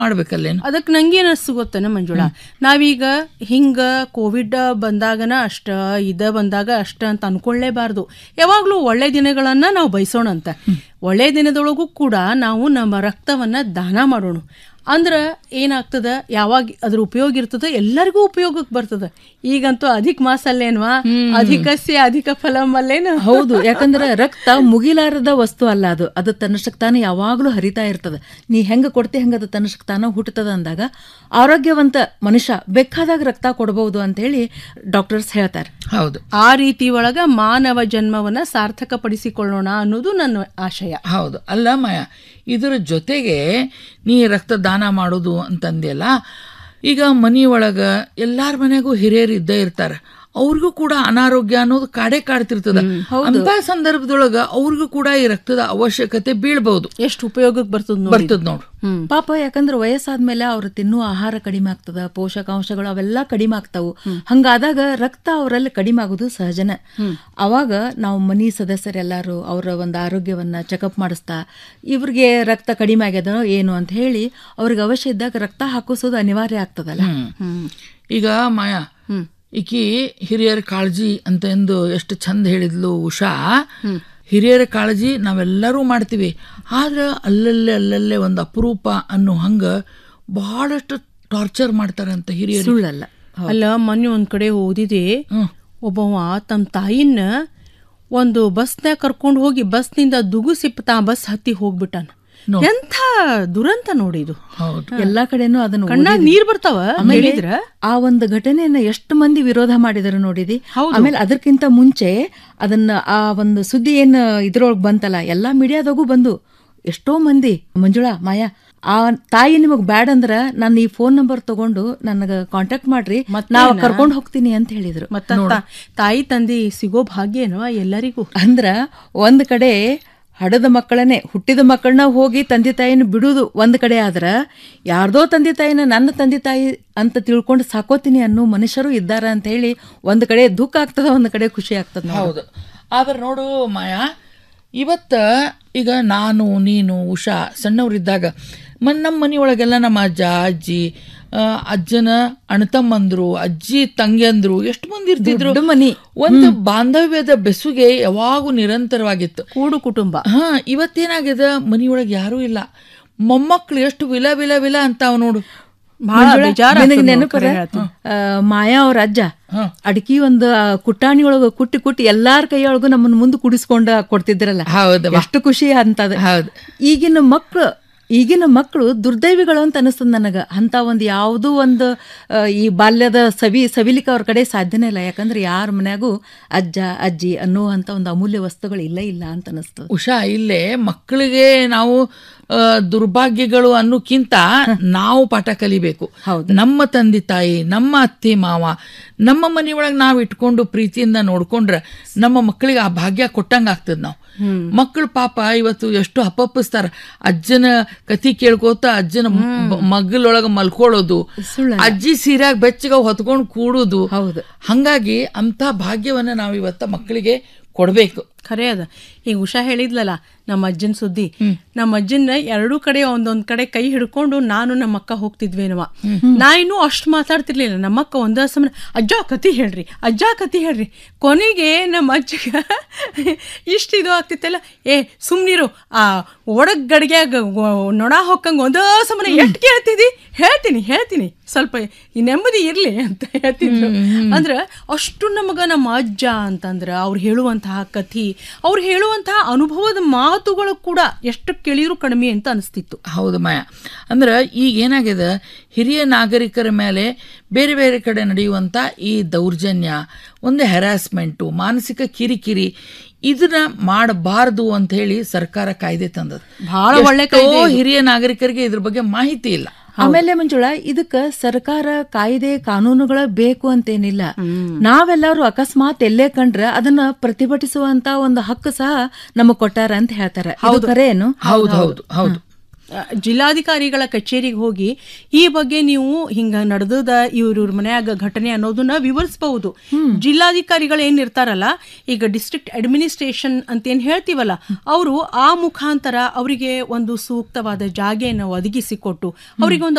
ಮಾಡ್ಬೇಕಲ್ಲೇನು ಅದಕ್ಕೆ ನಂಗೇನ್ ಅನಿಸ್ತು ಗೊತ್ತೇನ ಮಂಜುಳಾ ನಾವೀಗ ಹಿಂಗ ಕೋವಿಡ್ ಬಂದಾಗನ ಅಷ್ಟ ಇದ ಬಂದಾಗ ಅಷ್ಟ ಅಂತ ಅನ್ಕೊಳ್ಳೇಬಾರ್ದು ಯಾವಾಗ್ಲೂ ಒಳ್ಳೆ ದಿನಗಳನ್ನ ನಾವು ಬಯಸೋಣ ಅಂತ ಒಳ್ಳೆ ದಿನದೊಳಗೂ ಕೂಡ ನಾವು ನಮ್ಮ ರಕ್ತವನ್ನ ದಾನ ಮಾಡೋಣ ಅಂದ್ರ ಏನಾಗ್ತದ ಯಾವಾಗ ಅದ್ರ ಉಪಯೋಗ ಇರ್ತದ ಎಲ್ಲರಿಗೂ ಉಪಯೋಗಕ್ಕೆ ಬರ್ತದ ಈಗಂತೂ ಅಧಿಕ ಮಾಸ ಅಲ್ಲೇನ್ವಾ ಅಧಿಕಸ್ಯ ಅಧಿಕ ಫಲಂ ಅಲ್ಲೇನು ಹೌದು ಯಾಕಂದ್ರೆ ರಕ್ತ ಮುಗಿಲಾರದ ವಸ್ತು ಅಲ್ಲ ಅದು ಅದು ತನ್ನಷ್ಟಕ್ಕೆ ತಾನೇ ಯಾವಾಗಲೂ ಹರಿತಾ ಇರ್ತದೆ ನೀ ಹೆಂಗ ಕೊಡ್ತಿ ಹೆಂಗ ಅದು ತನ್ನಷ್ಟಕ್ಕೆ ತಾನ ಹುಟ್ಟುತ್ತದ ಅಂದಾಗ ಆರೋಗ್ಯವಂತ ಮನುಷ್ಯ ಬೇಕಾದಾಗ ರಕ್ತ ಕೊಡಬಹುದು ಅಂತ ಹೇಳಿ ಡಾಕ್ಟರ್ಸ್ ಹೇಳ್ತಾರೆ ಹೌದು ಆ ರೀತಿ ಒಳಗ ಮಾನವ ಜನ್ಮವನ್ನ ಸಾರ್ಥಕಪಡಿಸಿಕೊಳ್ಳೋಣ ಅನ್ನೋದು ನನ್ನ ಆಶಯ ಹೌದು ಅಲ್ಲ ಮಾಯ ಇದರ ಜೊತೆಗೆ ನೀ ರಕ್ತದಾನ ಮಾಡೋದು ಅಂತಂದೆಲ್ಲ ಈಗ ಮನಿಯೊಳಗ ಎಲ್ಲಾರ ಮನೆಗೂ ಹಿರಿಯರು ಇದ್ದೇ ಇರ್ತಾರ ಅವ್ರಿಗೂ ಕೂಡ ಅನಾರೋಗ್ಯ ಅನ್ನೋದು ಕಾಡೇ ಕಾಡ್ತಿರ್ತದ ಅಂತ ಸಂದರ್ಭದೊಳಗ ಅವ್ರಿಗೂ ಕೂಡ ಈ ರಕ್ತದ ಅವಶ್ಯಕತೆ ಬೀಳ್ಬಹುದು ಎಷ್ಟು ಉಪಯೋಗಕ್ಕೆ ಬರ್ತದ ನೋಡಿ ಬರ್ತದ ನೋಡು ಪಾಪ ಯಾಕಂದ್ರೆ ವಯಸ್ಸಾದ್ಮೇಲೆ ಅವ್ರು ತಿನ್ನುವ ಆಹಾರ ಕಡಿಮೆ ಆಗ್ತದ ಪೋಷಕಾಂಶಗಳು ಅವೆಲ್ಲ ಕಡಿಮೆ ಆಗ್ತಾವು ಹಂಗಾದಾಗ ರಕ್ತ ಅವರಲ್ಲಿ ಕಡಿಮೆ ಆಗೋದು ಸಹಜನ ಅವಾಗ ನಾವು ಮನಿ ಸದಸ್ಯರೆಲ್ಲರೂ ಅವರ ಒಂದು ಆರೋಗ್ಯವನ್ನ ಚೆಕಪ್ ಮಾಡಿಸ್ತಾ ಇವ್ರಿಗೆ ರಕ್ತ ಕಡಿಮೆ ಆಗ್ಯದನೋ ಏನು ಅಂತ ಹೇಳಿ ಅವ್ರಿಗೆ ಅವಶ್ಯ ಇದ್ದಾಗ ರಕ್ತ ಹಾಕಿಸೋದು ಅನಿವಾರ್ಯ ಆಗ್ತದಲ್ಲ ಹ್ಮ್. ಈಗ ಮಾಯಾ ಈಕಿ ಹಿರಿಯರ ಕಾಳಜಿ ಅಂತ ಎಂದು ಎಷ್ಟು ಚಂದ ಹೇಳಿದ್ಲು ಉಷಾ ಹಿರಿಯರ ಕಾಳಜಿ ನಾವೆಲ್ಲರೂ ಮಾಡ್ತೀವಿ ಆದ್ರೆ ಅಲ್ಲಲ್ಲೇ ಅಲ್ಲಲ್ಲೇ ಒಂದು ಅಪರೂಪ ಅನ್ನೋ ಹಂಗ ಬಹಳಷ್ಟು ಟಾರ್ಚರ್ ಮಾಡ್ತಾರಂತ ಹಿರಿಯರು ಸುಳ್ಳಲ್ಲ ಅಲ್ಲ ಮೊನ್ನೆ ಒಂದ್ ಕಡೆ ಓದಿದೆ ಒಬ್ಬವ ತಮ್ಮ ತಾಯಿನ ಒಂದು ಬಸ್ನ್ಯಾಗ ಕರ್ಕೊಂಡು ಹೋಗಿ ಬಸ್ನಿಂದ ದುಗುಸಿ ತಾ ಬಸ್ ಹತ್ತಿ ಹೋಗ್ಬಿಟ್ಟಾನ ಎಂಥ ದುರಂತ ನೋಡಿ ಇದು ಹೌದು ಎಲ್ಲಾ ಕಡೆನೂ ಅದನ್ನು ಕಣ್ಣಾಗ ಓದಿದ್ವಿ. ನೀರ್ ಬರ್ತಾವ ಆಮೇಲೆ ಹೇಳಿದ್ರ ಆ ಒಂದು ಘಟನೆಯನ್ನ ಎಷ್ಟು ಮಂದಿ ವಿರೋಧ ಮಾಡಿದಾರೆ ನೋಡಿದಿ ಆಮೇಲೆ ಅದಕ್ಕಿಂತ ಮುಂಚೆ ಅದನ್ನ ಆ ಒಂದು ಸುದ್ದಿ ಏನ್ ಇದ್ರೊಳಗ್ ಬಂತಲ್ಲ ಎಲ್ಲಾ ಮೀಡಿಯಾದಾಗೂ ಬಂದು ಎಷ್ಟೋ ಮಂದಿ ಮಂಜುಳಾ ಮಾಯಾ ಆ ತಾಯಿ ನಿಮಗ್ ಬ್ಯಾಡ್ ಅಂದ್ರ ನಾನು ಈ ಫೋನ್ ನಂಬರ್ ತಗೊಂಡು ನನಗ ಕಾಂಟ್ಯಾಕ್ಟ್ ಮಾಡ್ರಿ ನಾವ್ ಕರ್ಕೊಂಡ್ ಹೋಗ್ತೀನಿ ಅಂತ ಹೇಳಿದ್ರು ಮತ್ತ ತಾ- ತಾಯಿ ತಂದೆ ಸಿಗೋ ಭಾಗ್ಯ ಏನೋ ಎಲ್ಲರಿಗೂ ಅಂದ್ರ ಒಂದ್ ಕಡೆ ಹಡದ ಮಕ್ಕಳನ್ನೇ ಹುಟ್ಟಿದ ಮಕ್ಕಳನ್ನ ಹೋಗಿ ತಂದೆ ತಾಯಿನ ಬಿಡುದು ಒಂದ್ ಕಡೆ ಆದ್ರ ಯಾರ್ದೋ ತಂದೆ ತಾಯಿನ ನನ್ನ ತಂದೆ ತಾಯಿ ಅಂತ ತಿಳ್ಕೊಂಡು ಸಾಕೋತೀನಿ ಅನ್ನೋ ಮನುಷ್ಯರು ಇದ್ದಾರ ಅಂತ ಹೇಳಿ ಒಂದ್ ಕಡೆ ದುಃಖ ಆಗ್ತದ ಒಂದ್ ಕಡೆ ಖುಷಿ ಆಗ್ತದ ನೋಡು. ಹೌದು ಆದ್ರೆ ನೋಡು ಮಾಯಾ ಇವತ್ತ ಈಗ ನಾನು ನೀನು ಉಷಾ ಸಣ್ಣವರಿದ್ದಾಗ ಮನ್ ನಮ್ಮ ಮನೆಯೊಳಗೆಲ್ಲ ನಮ್ಮ ಅಜ್ಜ ಅಜ್ಜಿ ಆ, ಅಜ್ಜನ ಅಣ್ಣತಮ್ಮಂದ್ರು ಅಜ್ಜಿ ತಂಗಿಯಂದ್ರು ಎಷ್ಟು ಮಂದಿ ಇರ್ತಿದ್ರು ದೊಡ್ಡ ಮನಿ. ಒಂದು ಬಾಂಧವ್ಯದ ಬೆಸುಗೆ ಯಾವಾಗೂ ನಿರಂತರವಾಗಿತ್ತು ಕೂಡು ಕುಟುಂಬ ಹಾ ಇವತ್ತೇನಾಗ್ಯದ ಮನಿಯೊಳಗೆ ಯಾರೂ ಇಲ್ಲ ಮೊಮ್ಮಕ್ಳು ಎಷ್ಟು ವಿಲ ವಿಲ ವಿಲ ಅಂತಾವ್ ನೋಡು ಬಹಳ ಮಂಜುಳಾ, ಬೇಜಾರ್ ನಿನಗ್ ಆಗ್ತದ ನೆನಪದ ನೋಡ್ ಖರೆ ಆ, ಮಾಯಾ ಅವ್ರ ಅಜ್ಜ ಹಾ. ಅಡ್ಕಿ ಒಂದು ಆ, ಕುಟ್ಟಾಣಿ ಒಳಗ ಕುಟ್ಟಿ ಕುಟ್ಟಿ ಎಲ್ಲಾರ ಕೈಯೊಳಗು ನಮ್ಮನ್ನ ಮುಂದೆ ಕುಡಿಸ್ಕೊಂಡ ಕೊಡ್ತಿದ್ರಲ್ಲ ಹೌದವ್ವ. ಎಷ್ಟು ಖುಷಿ ಅಂತದ ಹೌದು. ಈಗಿನ ಮಕ್ಳು ಈಗಿನ ಮಕ್ಕಳು ದುರ್ದೈವಿಗಳು ಅಂತ ಅನಿಸ್ತದ ನನಗ ಅಂತ ಒಂದು ಯಾವುದೂ ಒಂದು ಆ, ಈ ಬಾಲ್ಯದ ಸವಿ ಸವಿಲಿಕ್ಕೆ ಅವ್ರ ಕಡೆ ಸಾಧ್ಯನೇ ಇಲ್ಲ ಯಾಕಂದ್ರೆ ಯಾರ ಮನ್ಯಾಗೂ ಅಜ್ಜ ಅಜ್ಜಿ ಅನ್ನುವಂತ ಒಂದು ಅಮೂಲ್ಯ ವಸ್ತುಗಳು ಇಲ್ಲ ಇಲ್ಲ ಅಂತ ಅನಿಸ್ತದ ಉಷಾ ಇಲ್ಲೇ ಮಕ್ಕಳಿಗೆ ನಾವು ಆ, ದುರ್ಭಾಗ್ಯಗಳು ಅನ್ನೋಕ್ಕಿಂತ ನಾವು ಪಾಠ ಕಲಿಬೇಕು ನಮ್ಮ ತಂದೆ ತಾಯಿ ನಮ್ಮ ಅತ್ತೆ ಮಾವ ನಮ್ಮ ಮನೆಯೊಳಗೆ ನಾವು ಇಟ್ಕೊಂಡು ಪ್ರೀತಿಯಿಂದ ನೋಡ್ಕೊಂಡ್ರೆ ನಮ್ಮ ಮಕ್ಕಳಿಗೆ ಆ ಭಾಗ್ಯ ಕೊಟ್ಟಂಗ ಆಗ್ತದ ನಾವು ಮಕ್ಕಳು ಪಾಪ ಇವತ್ತು ಎಷ್ಟು ಹಪ್ಪಪ್ಪಿಸ್ತಾರ ಅಜ್ಜನ ಕತಿ ಕೇಳ್ಕೋತ ಅಜ್ಜನ ಮ- ಮಗ್ಗಲೊಳಗ ಮಲ್ಕೊಳ್ಳೋದು ಅಜ್ಜಿ ಸೀರ್ಯಾಗ ಬೆಚ್ಚಗ ಹೊತ್ಕೊಂಡು ಕೂಡುದು ಹೌದು. ಹಂಗಾಗಿ ಅಂತ ಭಾಗ್ಯವನ್ನ ನಾವು ಇವತ್ತ ಮಕ್ಕಳಿಗೆ ಕೊಡ್ಬೇಕು ಖರೆ ಅದ ಈಗ ಉಷಾ ಹೇಳಿದ್ಲಲ್ಲ ನಮ್ಮ ಅಜ್ಜನ್ ಸುದ್ದಿ ನಮ್ಮ ಅಜ್ಜನ ಎರಡೂ ಕಡೆ ಒಂದೊಂದ್ ಕಡೆ ಕೈ ಹಿಡ್ಕೊಂಡು ನಾನು ನಮ್ಮ ಅಕ್ಕ ಹೋಗ್ತಿದ್ವೇನವ ನಾ ಇನ್ನೂ ಅಷ್ಟು ಮಾತಾಡ್ತಿರ್ಲಿಲ್ಲ ನಮ್ಮಕ್ಕ ಒಂದ ಸಮಯ ಅಜ್ಜ ಕತಿ ಹೇಳ್ರಿ ಅಜ್ಜ ಕತಿ ಹೇಳ್ರಿ ಕೊನೆಗೆ ನಮ್ಮ ಅಜ್ಜಗ ಇಷ್ಟು ಇದು ಆಗ್ತಿತ್ತಲ್ಲ ಏ ಸುಮ್ನಿರು ಆ ಒಡಗ್ ಗಡಿಗ್ಯಾಗ ನೊಣ ಹೊಕ್ಕಂಗ ಒಂದ ಸಮನ ಎಷ್ಟ್ ಕೇಳ್ತಿದಿ ಹೇಳ್ತೀನಿ ಹೇಳ್ತೀನಿ ಸ್ವಲ್ಪ ಈ ನೆಮ್ಮದಿ ಇರ್ಲಿ ಅಂತ ಹೇಳ್ತಿದ್ರು ಅಂದ್ರ ಅಷ್ಟು ನಮಗ ನಮ್ಮ ಅಜ್ಜ ಅಂತಂದ್ರ ಅವ್ರು ಹೇಳುವಂತಹ ಕಥಿ ಅವ್ರು ಹೇಳುವಂತಹ ಅನುಭವದ ಮಾತುಗಳು ಕೂಡ ಎಷ್ಟು ಕೇಳಿದ್ರು ಕಡಿಮೆ ಅಂತ ಅನಿಸ್ತಿತ್ತು ಹೌದು ಮಾಯ ಅಂದ್ರೆ ಈಗ ಏನಾಗಿದೆ ಹಿರಿಯ ನಾಗರಿಕರ ಮೇಲೆ ಬೇರೆ ಬೇರೆ ಕಡೆ ನಡೆಯುವಂಥ ಈ ದೌರ್ಜನ್ಯ ಒಂದು ಹೆರಾಸ್ಮೆಂಟು ಮಾನಸಿಕ ಕಿರಿಕಿರಿ ಇದನ್ನ ಮಾಡಬಾರದು ಅಂತ ಹೇಳಿ ಸರ್ಕಾರ ಕಾಯ್ದೆ ತಂದದ ಬಹಳ ಒಳ್ಳೆ ಎಷ್ಟೋ ಹಿರಿಯ ನಾಗರಿಕರಿಗೆ ಇದ್ರ ಬಗ್ಗೆ ಮಾಹಿತಿ ಇಲ್ಲ ಆಮೇಲೆ ಮಂಜುಳಾ ಇದಕ್ಕ ಸರ್ಕಾರ ಕಾಯ್ದೆ ಕಾನೂನುಗಳ ಬೇಕು ಅಂತೇನಿಲ್ಲ ನಾವೆಲ್ಲರೂ ಅಕಸ್ಮಾತ್ ಎಲ್ಲೇ ಕಂಡ್ರ ಅದನ್ನ ಪ್ರತಿಭಟಿಸುವಂತ ಒಂದು ಹಕ್ಕು ಸಹ ನಮಗ್ ಕೊಟ್ಟಾರ ಅಂತ ಹೇಳ್ತಾರೆ ಇದು ಖರೆ ಏನು ಹೌದು ಹೌದು ಹೌದು ಆ, ಜಿಲ್ಲಾಧಿಕಾರಿಗಳ ಕಚೇರಿಗೆ ಹೋಗಿ ಈ ಬಗ್ಗೆ ನೀವು ಹಿಂಗ ನಡೆದದ ಇವ್ರ ಇವ್ರ ಮನ್ಯಾಗ ಘಟನೆ ಅನ್ನೋದನ್ನ ವಿವರಿಸಬಹುದು ಜಿಲ್ಲಾಧಿಕಾರಿಗಳು ಏನ್ ಇರ್ತಾರಲ್ಲ ಈಗ ಡಿಸ್ಟ್ರಿಕ್ಟ್ ಅಡ್ಮಿನಿಸ್ಟ್ರೇಷನ್ ಅಂತ ಏನ್ ಹೇಳ್ತೀವಲ್ಲ ಅವರು ಆ ಮುಖಾಂತರ ಅವರಿಗೆ ಒಂದು ಸೂಕ್ತವಾದ ಜಾಗೆಯನ್ನು ಒದಗಿಸಿಕೊಟ್ಟು ಅವರಿಗೆ ಒಂದು